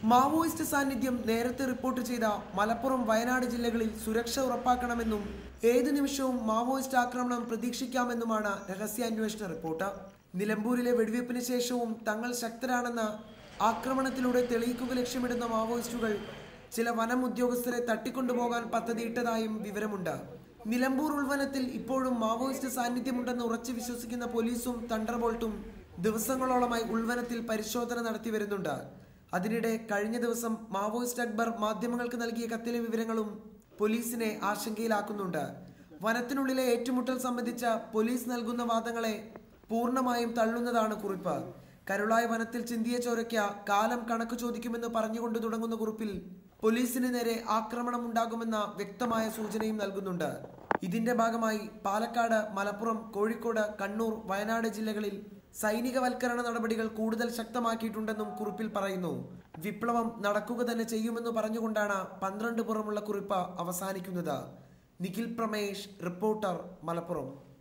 Maoist സാന്നിധ്യം നേരത്തെ report ചെയ്ത മലപ്പുറം വയനാട് ജില്ലകളിൽ സുരക്ഷ ഉറപ്പാക്കണമെന്നും ഏതു നിമിഷവും മാവോയിസ്റ്റ് ആക്രമണം പ്രതീക്ഷിക്കാമെന്നുമാണ് രഹസ്യാന്വേഷണ റിപ്പോർട്ട് നിലമ്പൂരിലെ വെടിവയ്പ്പിന് ശേഷവും തങ്ങൾ ശക്തരാണെന്ന ആക്രമണത്തിലൂടെ തെളിയിക്കുക ലക്ഷ്യമിടുന്ന മാവോയിസ്റ്റുകൾ ചില വനം ഉദ്യോഗസ്ഥരെ തട്ടിക്കൊണ്ടുപോകാൻ പദ്ധതിയിട്ടതായും വിവരമുണ്ട് നിലമ്പൂർ ഉൾവനത്തിൽ ഇപ്പോഴും മാവോയിസ്റ്റ് സാന്നിധ്യമുണ്ടെന്ന് ഉറച്ചു വിശ്വസിക്കുന്ന പോലീസും തണ്ടർബോൾട്ടും ദിവസങ്ങളോളമായി ഉൾവനത്തിൽ പരിശോധന നടത്തി വരുന്നുണ്ട് അതിനിടെ കഴിഞ്ഞ ദിവസം മാവോയിസ്റ്റ് അക്ബർ മാധ്യമങ്ങൾക്ക് നൽകിയ കത്തിലെ വിവരങ്ങളും പോലീസിനെ ആശങ്കയിലാക്കുന്നുണ്ട് വനത്തിനുള്ളിലെ ഏറ്റുമുട്ടൽ സംബന്ധിച്ച പോലീസ് നൽകുന്ന വാദങ്ങളെ പൂർണ്ണമായും തള്ളുന്നതാണ് കുറിപ്പ് കരുളായ വനത്തിൽ ചിന്തിയ ചോരയ്ക്ക കാലം കണക്ക് ചോദിക്കുമെന്ന് പറഞ്ഞുകൊണ്ട് തുടങ്ങുന്ന കുറിപ്പിൽ പോലീസിന് നേരെ ആക്രമണം ഉണ്ടാകുമെന്ന വ്യക്തമായ സൂചനയും നൽകുന്നുണ്ട് ഇതിന്റെ ഭാഗമായി പാലക്കാട് മലപ്പുറം കോഴിക്കോട് കണ്ണൂർ വയനാട് ജില്ലകളിൽ സൈനികവൽക്കരണ നടപടികൾ കൂടുതൽ ശക്തമാക്കിയിട്ടുണ്ടെന്നും കുറിപ്പിൽ പറയുന്നു വിപ്ലവം നടക്കുക തന്നെ ചെയ്യുമെന്ന് പറഞ്ഞുകൊണ്ടാണ് പന്ത്രണ്ട് പുറമുള്ള കുറിപ്പ് അവസാനിക്കുന്നത് നിഖിൽ പ്രമേഷ് റിപ്പോർട്ടർ മലപ്പുറം